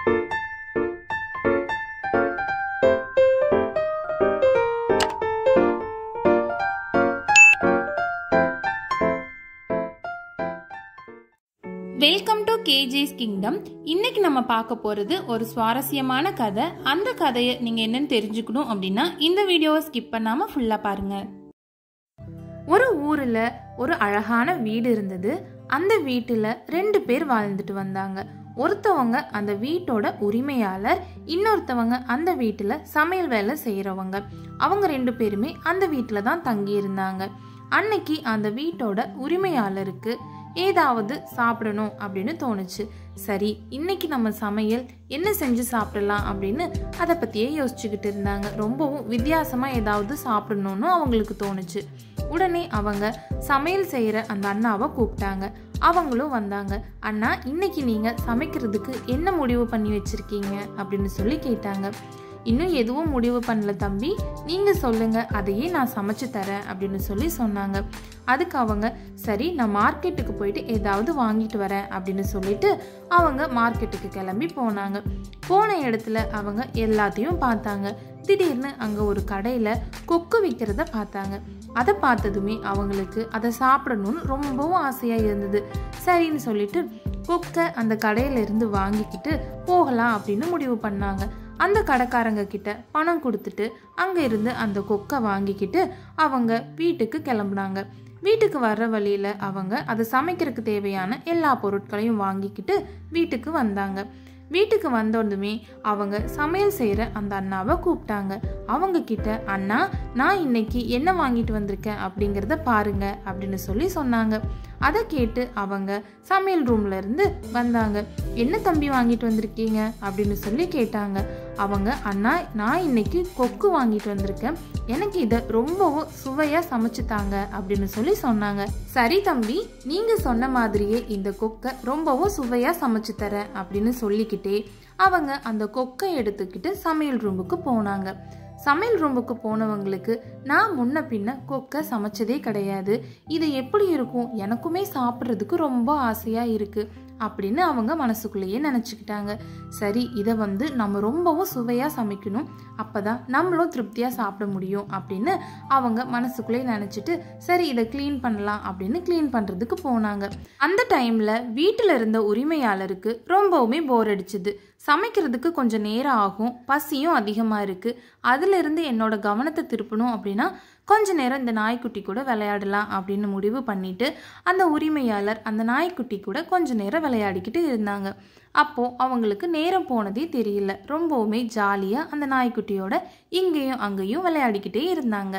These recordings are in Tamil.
வெல்கம் டு கேஜேஸ் கிங்டம் இன்னைக்கு நம்ம பார்க்க போறது ஒரு சுவாரஸ்யமான கதை அந்த கதையை நீங்க என்னன்னு தெரிஞ்சுக்கணும் அப்படின்னா இந்த வீடியோவை ஸ்கிப் பண்ணாம ஃபுல்லா பாருங்க ஒரு ஊர்ல ஒரு அழகான வீடு இருந்தது அந்த வீட்டுல ரெண்டு பேர் வாழ்ந்துட்டு வந்தாங்க ஒருத்தவங்க அந்த வீட்டோட உரிமையாளர் இன்னொருத்தவங்க அந்த வீட்டுல சமையல் வேலை செய்யறவங்க அவங்க ரெண்டு பேருமே அந்த வீட்டில் தான் தங்கி இருந்தாங்க அன்னைக்கு அந்த வீட்டோட உரிமையாளருக்கு ஏதாவது சாப்பிடணும் அப்படின்னு தோணுச்சு சரி இன்னைக்கு நம்ம சமையல் என்ன செஞ்சு சாப்பிடலாம் அப்படின்னு அதை பற்றியே யோசிச்சுக்கிட்டு இருந்தாங்க ரொம்பவும் வித்தியாசமாக ஏதாவது சாப்பிடணும்னு அவங்களுக்கு தோணுச்சு உடனே அவங்க சமையல் செய்கிற அந்த அண்ணாவை கூப்பிட்டாங்க அவங்களும் வந்தாங்க அண்ணா இன்னைக்கு நீங்கள் சமைக்கிறதுக்கு என்ன முடிவு பண்ணி வச்சிருக்கீங்க அப்படின்னு சொல்லி கேட்டாங்க இன்னும் எதுவும் முடிவு பண்ணல தம்பி நீங்கள் சொல்லுங்க அதையே நான் சமைச்சு தரேன் அப்படின்னு சொல்லி சொன்னாங்க அதுக்கு அவங்க சரி நான் மார்க்கெட்டுக்கு போயிட்டு ஏதாவது வாங்கிட்டு வரேன் அப்படின்னு சொல்லிட்டு அவங்க மார்க்கெட்டுக்கு கிளம்பி போனாங்க போன இடத்துல அவங்க எல்லாத்தையும் பார்த்தாங்க திடீர்னு அங்கே ஒரு கடையில் கொக்கு விற்கிறத பார்த்தாங்க அதை பார்த்ததுமே அவங்களுக்கு அதை சாப்பிடணும்னு ரொம்பவும் ஆசையாக இருந்தது சரின்னு சொல்லிட்டு கொக்கை அந்த கடையில இருந்து வாங்கிக்கிட்டு போகலாம் அப்படின்னு முடிவு பண்ணாங்க அந்த கடைக்காரங்க கிட்ட பணம் கொடுத்துட்டு அங்கே இருந்து அந்த கொக்கை வாங்கிக்கிட்டு அவங்க வீட்டுக்கு கிளம்புனாங்க வீட்டுக்கு வர்ற வழியில் அவங்க அதை சமைக்கிறதுக்கு தேவையான எல்லா பொருட்களையும் வாங்கிக்கிட்டு வீட்டுக்கு வந்தாங்க வீட்டுக்கு வந்தோடனுமே அவங்க சமையல் செய்கிற அந்த அண்ணாவை கூப்பிட்டாங்க அவங்க கிட்ட அண்ணா நான் இன்னைக்கு என்ன வாங்கிட்டு வந்திருக்கேன் அப்படிங்கிறத பாருங்க அப்படின்னு சொல்லி சொன்னாங்க அதை கேட்டு அவங்க சமையல் ரூம்ல இருந்து வந்தாங்க என்ன தம்பி வாங்கிட்டு வந்திருக்கீங்க அப்படின்னு சொல்லி கேட்டாங்க அவங்க அண்ணா நான் இன்னைக்கு கொக்கு வாங்கிட்டு வந்திருக்கேன் எனக்கு இதை ரொம்பவும் சுவையா சமைச்சு தாங்க அப்படின்னு சொல்லி சொன்னாங்க சரி தம்பி நீங்க சொன்ன மாதிரியே இந்த கொக்கை ரொம்பவும் சுவையா சமைச்சு தரேன் அப்படின்னு சொல்லிக்கிட்டே அவங்க அந்த கொக்கை எடுத்துக்கிட்டு சமையல் ரூமுக்கு போனாங்க சமையல் ரூமுக்கு போனவங்களுக்கு நான் முன்ன பின்ன கொக்கை சமைச்சதே கிடையாது இது எப்படி இருக்கும் எனக்குமே சாப்பிட்றதுக்கு ரொம்ப ஆசையாக இருக்குது அப்படின்னு அவங்க மனசுக்குள்ளேயே நினச்சிக்கிட்டாங்க சரி இதை வந்து நம்ம ரொம்பவும் சுவையாக சமைக்கணும் அப்போ தான் நம்மளும் திருப்தியாக சாப்பிட முடியும் அப்படின்னு அவங்க மனசுக்குள்ளே நினச்சிட்டு சரி இதை க்ளீன் பண்ணலாம் அப்படின்னு க்ளீன் பண்ணுறதுக்கு போனாங்க அந்த டைமில் வீட்டில் இருந்த உரிமையாளருக்கு ரொம்பவுமே போர் அடிச்சுது சமைக்கிறதுக்கு கொஞ்சம் நேரம் ஆகும் பசியும் அதிகமாக இருக்குது அதிலிருந்து என்னோட கவனத்தை திருப்பணும் அப்படின்னா கொஞ்ச நேரம் இந்த நாய்க்குட்டி கூட விளையாடலாம் அப்படின்னு முடிவு பண்ணிட்டு அந்த உரிமையாளர் அந்த நாய்க்குட்டி கூட கொஞ்ச நேரம் விளையாடிக்கிட்டு இருந்தாங்க அப்போது அவங்களுக்கு நேரம் போனதே தெரியல ரொம்பவுமே ஜாலியாக அந்த நாய்க்குட்டியோட இங்கேயும் அங்கேயும் விளையாடிக்கிட்டே இருந்தாங்க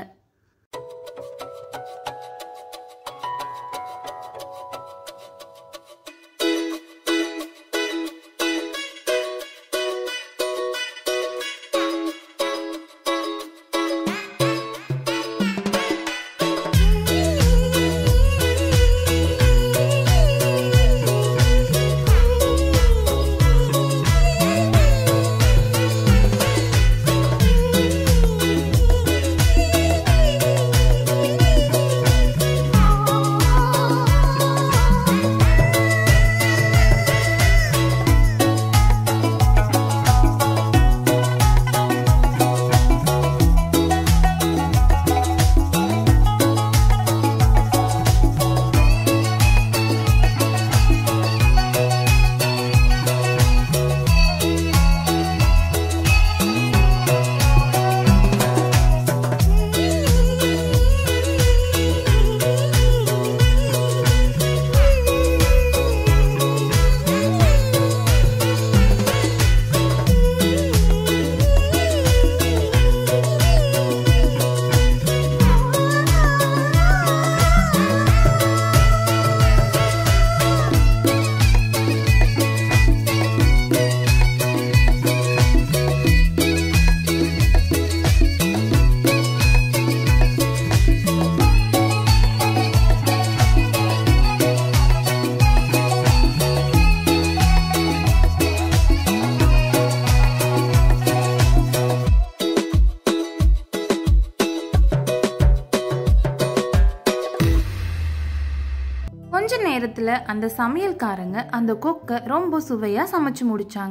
கொஞ்ச நேரத்தில் அந்த சமையல்காரங்க அந்த கொக்கை ரொம்ப சுவையாக சமைச்சு முடிச்சாங்க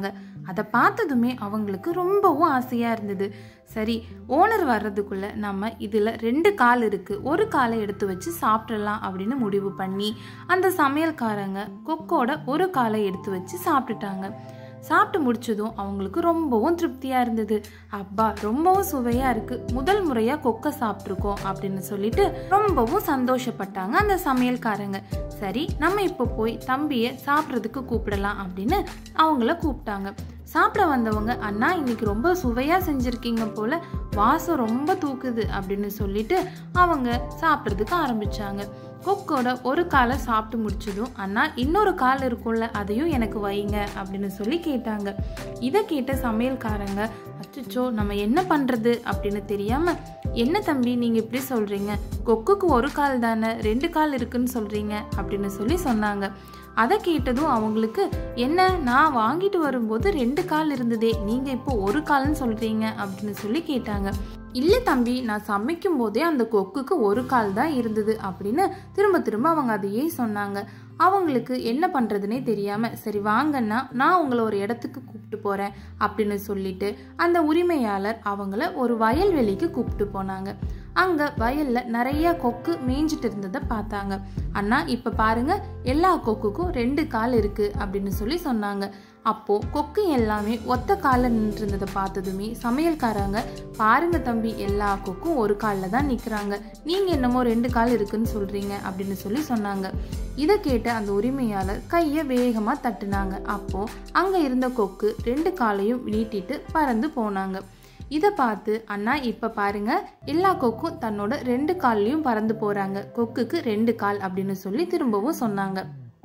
அதை பார்த்ததுமே அவங்களுக்கு ரொம்பவும் ஆசையாக இருந்தது சரி ஓனர் வர்றதுக்குள்ள நம்ம இதில் ரெண்டு கால் இருக்குது ஒரு காலை எடுத்து வச்சு சாப்பிட்றலாம் அப்படின்னு முடிவு பண்ணி அந்த சமையல்காரங்க கொக்கோட ஒரு காலை எடுத்து வச்சு சாப்பிட்டுட்டாங்க சாப்பிட்டு முடிச்சதும் அவங்களுக்கு ரொம்பவும் திருப்தியாக இருந்தது அப்பா ரொம்பவும் சுவையாக இருக்குது முதல் முறையாக கொக்கை சாப்பிட்ருக்கோம் அப்படின்னு சொல்லிட்டு ரொம்பவும் சந்தோஷப்பட்டாங்க அந்த சமையல்காரங்க சரி நம்ம இப்போ போய் தம்பியை சாப்பிட்றதுக்கு கூப்பிடலாம் அப்படின்னு அவங்கள கூப்பிட்டாங்க சாப்பிட வந்தவங்க அண்ணா இன்னைக்கு ரொம்ப சுவையாக செஞ்சுருக்கீங்க போல வாசம் ரொம்ப தூக்குது அப்படின்னு சொல்லிட்டு அவங்க சாப்பிட்றதுக்கு ஆரம்பிச்சாங்க கொக்கோட ஒரு காலை சாப்பிட்டு முடிச்சதும் அண்ணா இன்னொரு கால் இருக்கும்ல அதையும் எனக்கு வைங்க அப்படின்னு சொல்லி கேட்டாங்க இதை கேட்ட சமையல்காரங்க அச்சோ நம்ம என்ன பண்ணுறது அப்படின்னு தெரியாம என்ன தம்பி நீங்கள் இப்படி சொல்கிறீங்க கொக்குக்கு ஒரு கால் தானே ரெண்டு கால் இருக்குன்னு சொல்கிறீங்க அப்படின்னு சொல்லி சொன்னாங்க அதை கேட்டதும் அவங்களுக்கு என்ன நான் வாங்கிட்டு வரும்போது ரெண்டு கால் இருந்ததே நீங்கள் இப்போ ஒரு கால்னு சொல்கிறீங்க அப்படின்னு சொல்லி கேட்டாங்க இல்லை தம்பி நான் சமைக்கும் போதே அந்த கொக்குக்கு ஒரு கால் தான் இருந்தது அப்படின்னு திரும்ப திரும்ப அவங்க அதையே சொன்னாங்க அவங்களுக்கு என்ன பண்ணுறதுனே தெரியாமல் சரி வாங்கன்னா நான் உங்களை ஒரு இடத்துக்கு கூப்பிட்டு போகிறேன் அப்படின்னு சொல்லிட்டு அந்த உரிமையாளர் அவங்கள ஒரு வயல்வெளிக்கு கூப்பிட்டு போனாங்க அங்கே வயலில் நிறைய கொக்கு மேய்ஞ்சிட்டு இருந்ததை பார்த்தாங்க அண்ணா இப்போ பாருங்க எல்லா கொக்குக்கும் ரெண்டு கால் இருக்கு அப்படின்னு சொல்லி சொன்னாங்க அப்போ கொக்கு எல்லாமே ஒத்த காலில் நின்று இருந்ததை பார்த்ததுமே சமையல்காரங்க பாருங்க தம்பி எல்லா கொக்கும் ஒரு காலில் தான் நிற்கிறாங்க நீங்கள் என்னமோ ரெண்டு கால் இருக்குன்னு சொல்றீங்க அப்படின்னு சொல்லி சொன்னாங்க இதை கேட்ட அந்த உரிமையாளர் கையை வேகமாக தட்டுனாங்க அப்போ அங்கே இருந்த கொக்கு ரெண்டு காலையும் நீட்டிட்டு பறந்து போனாங்க இதை பார்த்து அண்ணா இப்போ பாருங்க எல்லா கொக்கும் தன்னோட ரெண்டு கால்லையும் பறந்து போறாங்க கொக்குக்கு ரெண்டு கால் அப்படின்னு சொல்லி திரும்பவும் சொன்னாங்க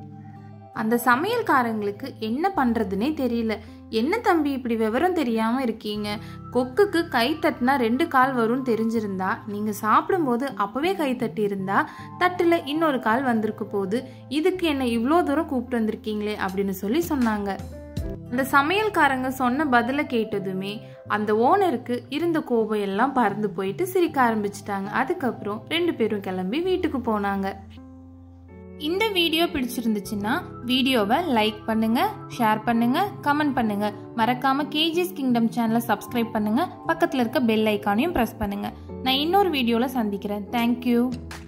அந்த சமையல்காரங்களுக்கு என்ன பண்றதுனே தெரியல என்ன தம்பி இப்படி விவரம் தெரியாம இருக்கீங்க கொக்குக்கு கை தட்டினா ரெண்டு கால் வரும்னு தெரிஞ்சிருந்தா நீங்க சாப்பிடும்போது அப்பவே கை தட்டி இருந்தா தட்டுல இன்னொரு கால் வந்திருக்க போகுது இதுக்கு என்ன இவ்வளோ தூரம் கூப்பிட்டு வந்திருக்கீங்களே அப்படின்னு சொல்லி சொன்னாங்க அந்த சமையல்காரங்க சொன்ன பதிலை கேட்டதுமே அந்த ஓனருக்கு இருந்த கோபம் எல்லாம் பறந்து போயிட்டு சிரிக்க ஆரம்பிச்சிட்டாங்க அதுக்கப்புறம் ரெண்டு பேரும் கிளம்பி வீட்டுக்கு போனாங்க இந்த வீடியோ பிடிச்சிருந்துச்சுன்னா வீடியோவை லைக் பண்ணுங்க ஷேர் பண்ணுங்க கமெண்ட் பண்ணுங்க மறக்காம கேஜிஸ் கிங்டம் சேனலை சப்ஸ்கிரைப் பண்ணுங்க பக்கத்தில் இருக்க பெல் ஐக்கானையும் ப்ரெஸ் பண்ணுங்க நான் இன்னொரு வீடியோவில் சந்திக்கிறேன் தேங்க்யூ